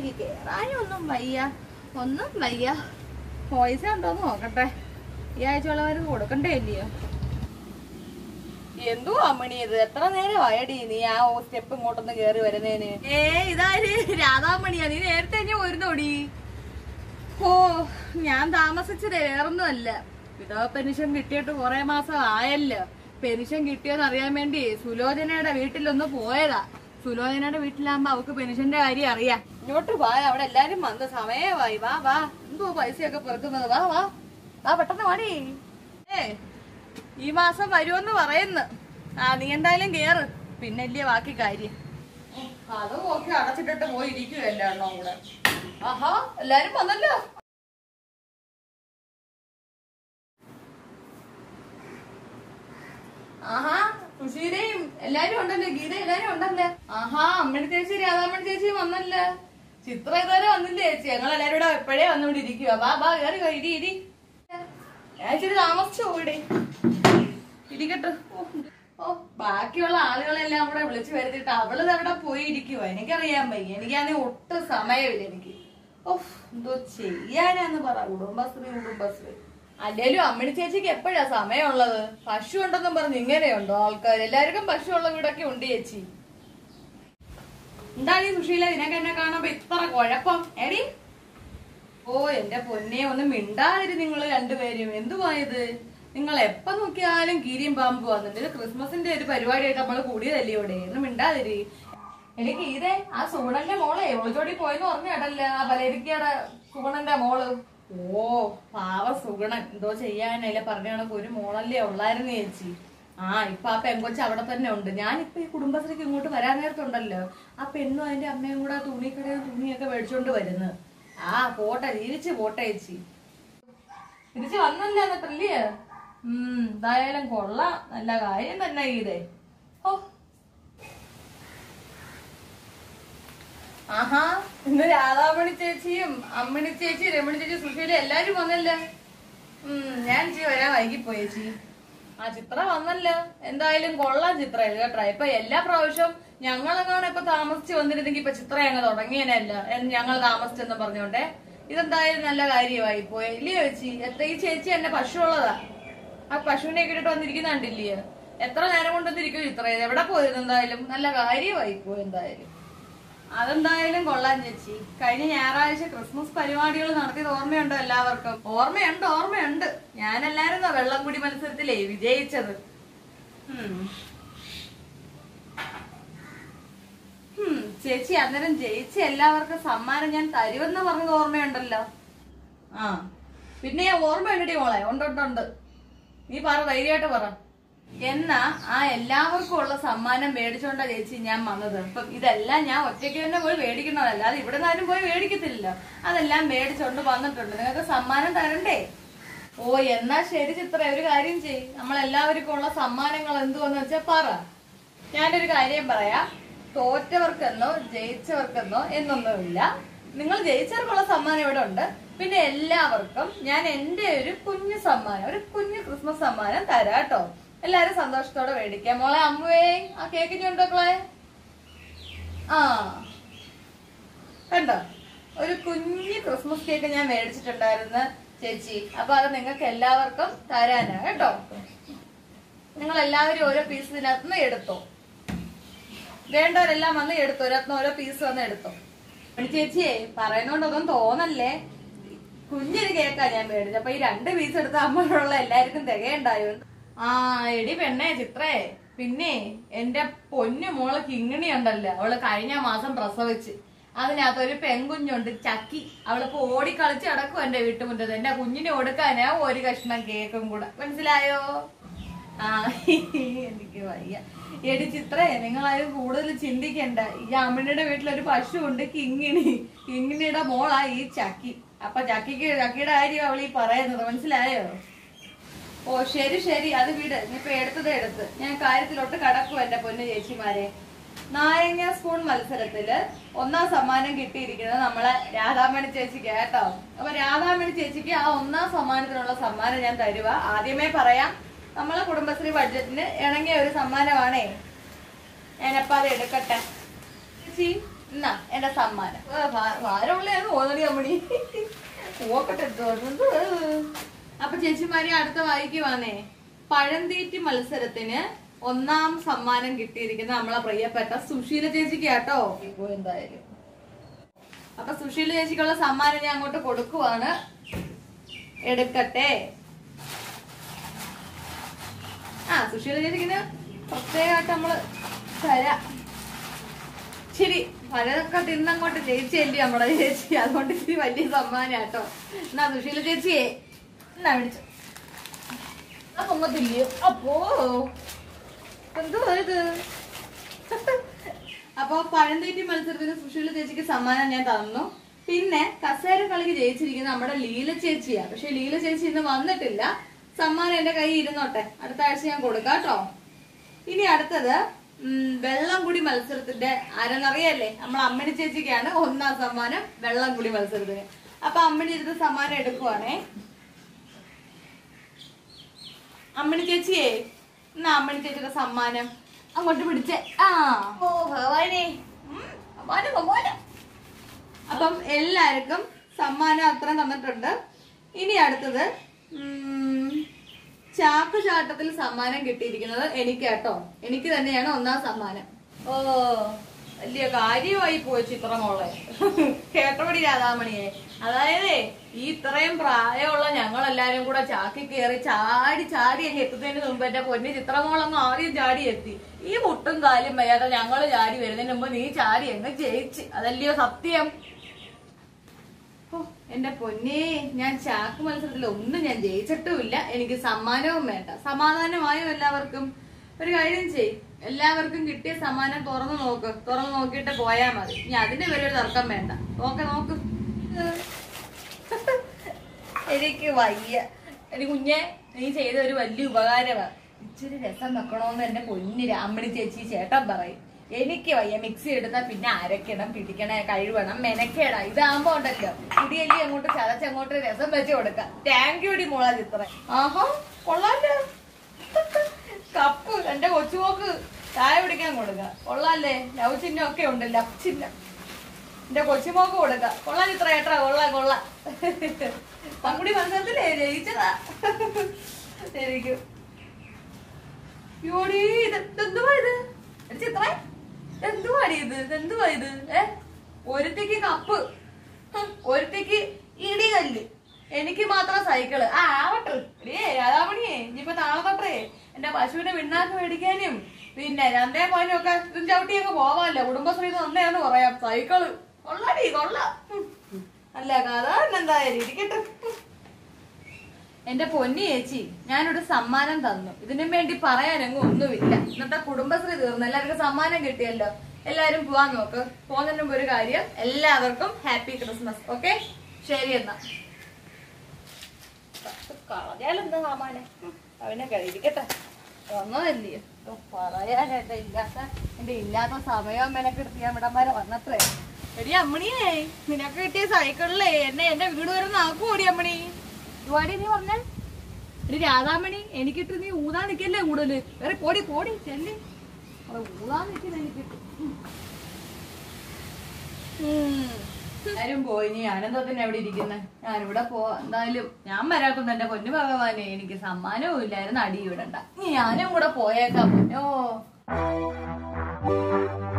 എനിക്ക് കേറാനും ഒന്നും വയ്യ ഒന്നും വയ്യ പൈസ ഉണ്ടോന്ന് നോക്കട്ടെ ഈ ആഴ്ചയുള്ളവർക്ക് കൊടുക്കണ്ടേ ഇല്ലയോ എന്തോ അമ്മണി ഇത് എത്ര നേരം വയടി നീ ആ സ്റ്റെപ്പ് ഇങ്ങോട്ടൊന്ന് കേറി വരുന്നേന് ഏ ഇതാര് രാധാമണിയാ നീ നേരത്തെ തന്നെ വരുന്നോടി ഓ ഞാൻ താമസിച്ചത് വേറൊന്നുമല്ല വിധവ പെൻഷൻ കിട്ടിയിട്ട് കുറെ മാസം ആയല്ലോ പെൻഷൻ കിട്ടിയോന്ന് അറിയാൻ വേണ്ടി സുലോചനയുടെ വീട്ടിലൊന്ന് പോയതാ സുലോചനയുടെ വീട്ടിലാകുമ്പോ അവക്ക് പെൻഷന്റെ കാര്യം അറിയാം ഇങ്ങോട്ട് വാ അവിടെ എല്ലാരും വന്ന് സമയമായി വാ വാ എന്തോ പൈസയൊക്കെ പെറുക്കുന്നത് വാ വാ വാ പെട്ടെന്ന് വാടി ഏ ഈ മാസം വരുമെന്ന് പറയുന്നു ആ നീ എന്തായാലും കേറ് പിന്നല്ലേ ബാക്കി കാര്യം അത് നോക്കി അടച്ചിട്ടിട്ട് പോയി ഇരിക്കുവല്ലോ എണ്ണോ കൂടെ ആഹാ എല്ലാരും വന്നല്ലോ ആഹാ സുശീലയും എല്ലാരും ഉണ്ടല്ലോ ഗീത എല്ലാരും ഉണ്ടല്ലേ ആഹാ അമ്മണി ചേച്ചി രാധാമണി ചേച്ചി വന്നല്ലോ ചിത്ര ഇതുവരെ വന്നില്ലേ ചേച്ചി ഞങ്ങൾ എല്ലാരും കൂടെ എപ്പോഴേ വന്നുകൊണ്ട് ഇരിക്കുക വാ വാ കയറി വാ, ഇരി ഇരി ഞാൻ ഇച്ചിരി താമസിച്ചു പോയിടേ ഇരിക്കട്ടെ ഓ, ഓ ബാക്കിയുള്ള ആളുകളെല്ലാം കൂടെ വിളിച്ചു വരുത്തിട്ട് അവള് അവിടെ പോയി ഇരിക്കുവോ എനിക്കറിയാൻ വയ്യ എനിക്കാണെങ്കിൽ ഒട്ടും സമയമില്ല എനിക്ക് ഓ എന്തോ ചെയ്യാനാന്ന് പറ കുടുംബശ്രീ കുടുംബശ്രീ അല്ലേലും അമ്മണി ചേച്ചിക്ക് എപ്പോഴാ സമയമുള്ളത് പശു ഉണ്ടെന്നും പറഞ്ഞ് ഇങ്ങനെയുണ്ടോ ആൾക്കാർ എല്ലാവർക്കും പശു ഉള്ള വീടൊക്കെ ഉണ്ട് ചേച്ചി എന്താണ് ഈ സുശീല ഇതിനൊക്കെ എന്നെ കാണുമ്പോ ഇത്ര കുഴപ്പം എടി ഓ എന്റെ പൊന്നെ ഒന്ന് മിണ്ടാതിരി നിങ്ങൾ രണ്ടുപേരും എന്തുവാ ഇത് നിങ്ങൾ എപ്പോ നോക്കിയാലും കീരിയും പാമ്പ് വന്നിട്ട് ഇത് ക്രിസ്മസിന്റെ ഒരു പരിപാടിയായിട്ട് നമ്മള് കൂടിയതല്ലേ ഇവിടെ ഒന്ന് മിണ്ടാതിരി എനിക്ക് ഇതേ ആ സൂണന്റെ മോളെ ഒളിച്ചോടി പോയെന്ന് പറഞ്ഞ കേട്ടല്ല ആ പലരിക്കയുടെ സുഗുണന്റെ മോള് ഓ പാവ സുഗുണൻ എന്തോ ചെയ്യാനല്ല പറഞ്ഞ കണക്ക് ഒരു മോളല്ലേ ഉള്ളായിരുന്നു ചേച്ചി ആ ഇപ്പൊ ആ പെങ്കൊച്ച് അവിടെ തന്നെ ഉണ്ട് ഞാനിപ്പൊ ഈ കുടുംബശ്രീക്ക് ഇങ്ങോട്ട് വരാൻ നേരത്തുണ്ടല്ലോ ആ പെണ്ണും അതിന്റെ അമ്മയും കൂടെ ആ തുണിക്കടയിൽ തുണിയൊക്കെ മേടിച്ചോണ്ട് വരുന്നത് ആ പോട്ടെ തിരിച്ച് പോട്ടെ ചേച്ചി തിരിച്ച് വന്നല്ലേ എന്നിട്ടല്ലേ ഉം എന്തായാലും കൊള്ളാം നല്ല കാര്യം തന്നെ ഇതേ ഓ ആഹാ ഇന്ന് രാധാമണി ചേച്ചിയും അമ്മണി ചേച്ചി രമണി ചേച്ചി സുശീല എല്ലാരും വന്നല്ലോ ഉം ഞാൻ ചേച്ചി വരാൻ വൈകിപ്പോയി ചേച്ചി ആ ചിത്ര വന്നല്ലോ എന്തായാലും കൊള്ളാം ചിത്ര ഇത് കേട്ടോ ഇപ്പൊ എല്ലാ പ്രാവശ്യവും ഞങ്ങളെങ്ങാണ് ഇപ്പൊ താമസിച്ച് വന്നിരുന്നെങ്കിൽ ഇപ്പൊ ചിത്ര അങ്ങ് തുടങ്ങിയനല്ല ഞങ്ങൾ താമസിച്ചെന്ന് പറഞ്ഞോണ്ടേ ഇതെന്തായാലും നല്ല കാര്യമായി പോയി ഇല്ലയോ ചേച്ചി എത്ര ഈ ചേച്ചി എന്നെ പശു ഉള്ളതാ ആ പശുവിനെ ഒക്കെ ഇട്ടിട്ട് വന്നിരിക്കുന്ന കണ്ടില്ലയോ എത്ര നേരം കൊണ്ടൊന്നിരിക്കും ചിത്ര ഇത് എവിടെ പോയിരുന്നു എന്തായാലും നല്ല കാര്യമായി പോയി എന്തായാലും അതെന്തായാലും കൊള്ളാം ചേച്ചി കഴിഞ്ഞ ഞായറാഴ്ച ക്രിസ്മസ് പരിപാടികൾ നടത്തിയത് ഓർമ്മയുണ്ടോ എല്ലാവർക്കും ഓർമ്മയുണ്ട് ഓർമ്മയുണ്ട് ഞാനല്ലായിരുന്നോ വെള്ളംകുടി മത്സരത്തിലേ വിജയിച്ചത് ഉം. ഉം, ചേച്ചി അന്നേരം ജയിച്ച എല്ലാവർക്കും സമ്മാനം ഞാൻ തരുമെന്ന് പറഞ്ഞത് ഓർമ്മയുണ്ടല്ലോ ആ പിന്നെ ഓർമ്മയുണ്ടടി മോളെ ഉണ്ട് ഉണ്ട് ഉണ്ട് നീ പറ ധൈര്യമായിട്ട് പറ എന്നാ ആ എല്ലാവർക്കും ഉള്ള സമ്മാനം മേടിച്ചോണ്ടാ ചേച്ചി ഞാൻ വന്നത് അപ്പം ഇതെല്ലാം ഞാൻ ഒറ്റയ്ക്ക് തന്നെ പോയി മേടിക്കുന്നതല്ല അല്ലാതെ ഇവിടെ നിന്ന് ആരും പോയി മേടിക്കത്തില്ലല്ലോ അതെല്ലാം മേടിച്ചോണ്ട് വന്നിട്ടുണ്ട് നിങ്ങൾക്ക് സമ്മാനം തരണ്ടേ ഓ എന്നാ ശരി ചിത്ര ഒരു കാര്യം ചെയ് നമ്മളെല്ലാവർക്കും ഉള്ള സമ്മാനങ്ങൾ എന്തുവെന്ന് വെച്ചാ പറ ഞാനൊരു കാര്യം പറയാം തോറ്റവർക്കെന്നോ ജയിച്ചവർക്കെന്നോ എന്നൊന്നുമില്ല നിങ്ങൾ ജയിച്ചവർക്കുള്ള സമ്മാനം ഇവിടെ ഉണ്ട് പിന്നെ എല്ലാവർക്കും ഞാൻ എന്റെ ഒരു കുഞ്ഞു സമ്മാനം ഒരു കുഞ്ഞു ക്രിസ്മസ് സമ്മാനം തരാം കേട്ടോ എല്ലാരും സന്തോഷത്തോടെ മേടിക്കാം മോളെ അമ്മുവേ ആ കേക്ക് ചുണ്ടോക്കളെ ആ കണ്ടോ ഒരു കുഞ്ഞു ക്രിസ്മസ് കേക്ക് ഞാൻ മേടിച്ചിട്ടുണ്ടായിരുന്നു ചേച്ചി അപ്പൊ അത് നിങ്ങൾക്ക് എല്ലാവർക്കും തരാനാ കേട്ടോ നിങ്ങൾ എല്ലാവരും ഓരോ പീസ് ഇതിനകത്ത് നിന്ന് എടുത്തോ വേണ്ടവരെല്ലാം വന്ന് എടുത്തോ ഒരത്നം ഓരോ പീസ് വന്ന് എടുത്തോ എടി ചേച്ചിയെ പറയുന്നോണ്ടൊന്നും തോന്നല്ലേ കുഞ്ഞൊരു കേക്കാ ഞാൻ മേടിച്ചത് അപ്പൊ ഈ രണ്ട് പീസ് എടുത്ത അമ്മയുള്ള എല്ലാവർക്കും തികയുണ്ടായോ ആ എടി പെണ്ണേ ചിത്രേ പിന്നെ എന്റെ പൊന്നു മോള് കിങ്ങിണി ഉണ്ടല്ലോ അവള് കഴിഞ്ഞ മാസം പ്രസവിച്ച് അതിനകത്ത് ഒരു പെൺകുഞ്ഞുണ്ട് ചക്കി അവളിപ്പോ ഓടിക്കളിച്ച് കിടക്കും എന്റെ വീട്ടുമുറ്റത്ത് എന്റെ കുഞ്ഞിന് കൊടുക്കാനാ ഒരു കഷ്ണം കേക്കും കൂടെ മനസ്സിലായോ ആ എനിക്ക് വയ്യ എടി ചിത്രേ നിങ്ങളാരും കൂടുതൽ ചിന്തിക്കണ്ട ഈ അമ്മയുടെ വീട്ടിലൊരു പശു ഉണ്ട് കിങ്ങിണി കിങ്ങിണിയുടെ മോളാ ഈ ചക്കി അപ്പൊ ചക്കിക്ക് ചക്കിയുടെ കാര്യം അവൾ ഈ പറയുന്നത് മനസ്സിലായോ ഓ ശരി ശരി അത് വിട് ഇനിയിപ്പൊ എടുത്തത് എടുത്ത് ഞാൻ കാര്യത്തിലോട്ട് കടക്കും എന്റെ പൊന്നു ചേച്ചിമാരെ നാരങ്ങ സ്പൂൺ മത്സരത്തില് ഒന്നാം സമ്മാനം കിട്ടിയിരിക്കുന്നത് നമ്മളെ രാധാമണി ചേച്ചിക്ക് കേട്ടോ അപ്പൊ രാധാമണി ചേച്ചിക്ക് ആ ഒന്നാം സമ്മാനത്തിനുള്ള സമ്മാനം ഞാൻ തരുക ആദ്യമേ പറയാം നമ്മളെ കുടുംബശ്രീ ബഡ്ജറ്റിന് ഇണങ്ങിയ ഒരു സമ്മാനമാണേ ഞാനപ്പോ അത് എടുക്കട്ടെ ചേച്ചി എന്നാ എന്റെ സമ്മാനം ഭാരമുള്ളതെന്ന് തോന്നണി അമ്മണി നോക്കട്ടെ തോന്നുന്നത് അപ്പൊ ചേച്ചിമാരെ അടുത്ത വായിക്കുവാന്നേ പഴംതീറ്റി മത്സരത്തിന് ഒന്നാം സമ്മാനം കിട്ടിയിരിക്കുന്ന നമ്മളെ പ്രിയപ്പെട്ട സുശീല ചേച്ചിക്ക് കേട്ടോ ഇപ്പൊ എന്തായാലും അപ്പൊ സുശീല ചേച്ചിക്കുള്ള സമ്മാനം ഞാൻ അങ്ങോട്ട് കൊടുക്കുവാണ് എടുക്കട്ടെ ആ സുശീല ചേച്ചിക്കിന് പ്രത്യേകമായിട്ട് നമ്മള് തരാം ശരി പഴമൊക്കെ തിന്നങ്ങോട്ട് ജയിച്ചല്ലേ നമ്മളെ ചേച്ചി അതുകൊണ്ട് ഇത്തിരി വലിയ സമ്മാനം കേട്ടോ എന്നാ സുശീല ചേച്ചിയെ എന്നാ വിളിച്ചു എന്നാ പൊങ്ങത്തില്ലയോ അപ്പോ എന്തുവാ ഇത് അപ്പൊ പഴന്തേറ്റി മത്സരത്തിന് സുശീല ചേച്ചിക്ക് സമ്മാനം ഞാൻ തന്നു പിന്നെ കസേര കളിക്ക് ജയിച്ചിരിക്കുന്ന നമ്മുടെ ലീല ചേച്ചിയാ പക്ഷെ ലീല ചേച്ചി ഇന്ന് വന്നിട്ടില്ല സമ്മാനം എന്റെ കയ്യിൽ ഇരുന്നോട്ടെ അടുത്ത ആഴ്ച ഞാൻ കൊടുക്കാം കേട്ടോ ഇനി അടുത്തത് ഉം, വെള്ളംകുടി മത്സരത്തിന്റെ ആരെന്നറിയല്ലേ നമ്മൾ അമ്മണി ചേച്ചിക്കാണ് ഒന്നാം സമ്മാനം വെള്ളംകുടി മത്സരത്തിന് അപ്പൊ അമ്മണി ഇരുന്ന് സമ്മാനം എടുക്കുവാണേ അമ്മണി ചേച്ചിയെ എന്നാ അമ്മണി ചേച്ചിയുടെ സമ്മാനം അങ്ങോട്ട് പിടിച്ചേ ആ ഓ ഭഗവാനെ ഉം, സമ്മാനം സമ്മാനം അപ്പം എല്ലാവർക്കും സമ്മാനം അത്രയും തന്നിട്ടുണ്ട് ഇനി അടുത്തത് ഉം, ചാക്ക് ചാട്ടത്തിൽ സമ്മാനം കിട്ടിയിരിക്കുന്നത് എനിക്ക് കേട്ടോ എനിക്ക് തന്നെയാണ് ഒന്നാം സമ്മാനം ഓ വലിയ കാര്യമായി പോയി ചിത്രമോളെ കേട്ടോടി രാധാമണിയെ അതായത് ഈ ഇത്രയും പ്രായമുള്ള ഞങ്ങൾ എല്ലാരും കൂടെ ചാക്കി കയറി ചാടി ചാടി അങ്ങ് എത്തുന്നതിന് മുമ്പ് എന്റെ പൊന്നി ചിത്രമോളങ്ങ് ആദ്യം ചാടി എത്തി ഈ മുട്ടും കാലും വയ്യാതെ ഞങ്ങള് ചാടി വരുന്നതിന് മുമ്പ് നീ ചാടി അങ്ങ് ജയിച്ച് അതല്ലയോ സത്യം ഓ എന്റെ പൊന്നേ ഞാൻ ചാക്ക് മത്സരത്തിൽ ഒന്നും ഞാൻ ജയിച്ചിട്ടുമില്ല എനിക്ക് സമ്മാനവും വേണ്ട സമാധാനമായോ എല്ലാവർക്കും ഒരു കാര്യം ചെയ് എല്ലാവർക്കും കിട്ടിയ സമ്മാനം തുറന്നു നോക്ക് തുറന്നു നോക്കിയിട്ട് പോയാ മതി ഇനി അതിന്റെ പേര് ഒരു തർക്കം വേണ്ട നോക്ക് നോക്ക് എനിക്ക് വയ്യ എടി കുഞ്ഞെ നീ ചെയ്ത ഒരു വലിയ ഉപകാരമാണ് ഇച്ചിരി രസം വെക്കണോന്ന് എന്റെ പൊന്നി രാമണി ചേച്ചി ചേട്ടൻ പറയും എനിക്ക് വയ്യ മിക്സി എടുത്താൽ പിന്നെ അരക്കണം പിടിക്കണം കഴുകണം മെനക്കേടാ ഇതാകുമ്പോ ഉണ്ടല്ലോ കുടിയല്ലി അങ്ങോട്ട് ചതച്ച് അങ്ങോട്ട് രസം വെച്ച് കൊടുക്കാം താങ്ക് യു ഡി മോളാ ചിത്ര ആഹാ കൊള്ളാല്ലോ കപ്പ് എന്റെ കൊച്ചുമോക്ക് ചായ പിടിക്കാൻ കൊടുക്ക കൊള്ളാല്ലേ ലവ് ചിഹ്നം ഒക്കെ ഉണ്ട് ലവ് ചിഹ്നം എന്റെ കൊച്ചുമോക്ക് കൊടുക്ക കൊള്ളാൻ ഇത്ര ഏട്ടാ കൊള്ളാം കൊള്ളാം പങ്കുടി മത്സരത്തിലേ ജയിച്ചതാ ശരിക്കും യോടി ഇത് എന്തുവാ ഇത് എടി ചിത്രേ എന്തുവാടി ഇത് ഇതെന്തുവാ ഇത് ഏ ഒരുത്തിക്ക് കപ്പ് ഹും, ഒരുത്തിക്ക് ഇടികല്ല് എനിക്ക് മാത്രം സൈക്കിള് ആ ആവട്ടെ എടിയേ രാധാമണിയേ ഇനിയിപ്പോ നാളെ തൊട്ടേ എന്റെ പശുവിനെ പിണ്ണാക്ക് മേടിക്കാനും പിന്നെ രണ്ടേ പോയിനും ഒക്കെ ഇതും ചവിട്ടിയൊക്കെ പോവാല്ലോ കുടുംബശ്രീ തന്നെയാന്ന് പറയാം സൈക്കിള് കൊള്ളടി കൊള്ളാം ഹും. അല്ല കഥ എന്തായാലും ഇരിക്കട്ടെ ഹും. എന്റെ പൊന്നി ചേച്ചി ഞാനൊരു സമ്മാനം തന്നു ഇതിനു വേണ്ടി പറയാനങ്ങ് ഒന്നുമില്ല ഇന്നത്തെ കുടുംബശ്രീ തീർന്നു എല്ലാവർക്കും സമ്മാനം കിട്ടിയല്ലോ എല്ലാരും പോവാൻ നോക്ക് പോകുന്നതിന് മുമ്പ് ഒരു കാര്യം എല്ലാവർക്കും ഹാപ്പി ക്രിസ്മസ് ഓക്കെ ശരി എന്നാ കളഞ്ഞാലെന്താ സാമാനം ഉം, അവനെ കഴിക്കട്ടെ വന്നതല്ലേ ഓ, പറയാനായിട്ട് ഇല്ലാത്ത എന്റെ ഇല്ലാത്ത സമയം മെനക്കെടുത്ത് ഞാൻ ഇവിടം വരെ വന്നത്രേ എടി അമ്മണിയേ നിനക്ക് കിട്ടിയ സൈക്കിളിലേ എന്നെ എന്റെ വീട് വരെ നാക്കു ഓടി അമ്മണി ഇതുവാടി നീ പറഞ്ഞാൽ എടി രാധാമണി എനിക്കിട്ട് നീ ഊതാൻ നിൽക്കല്ലേ കൂടുതല് വേറെ പോടി പോടി ചെല്ലി അവിടെ ഊതാൻ നിൽക്കുന്ന എനിക്കിട്ട് ആരും പോയി നീ ആനന്ദത്തിന് എവിടെ ഇരിക്കുന്നത് ഞാനിവിടെ പോ എന്തായാലും ഞാൻ വരാത്തൊന്നും എന്റെ പൊന്നു ഭഗവാനെ എനിക്ക് സമ്മാനവും ഇല്ലായിരുന്നു അടി വിടണ്ട ഇനി ഞാനും കൂടെ പോയേക്കാം പൊന്നോ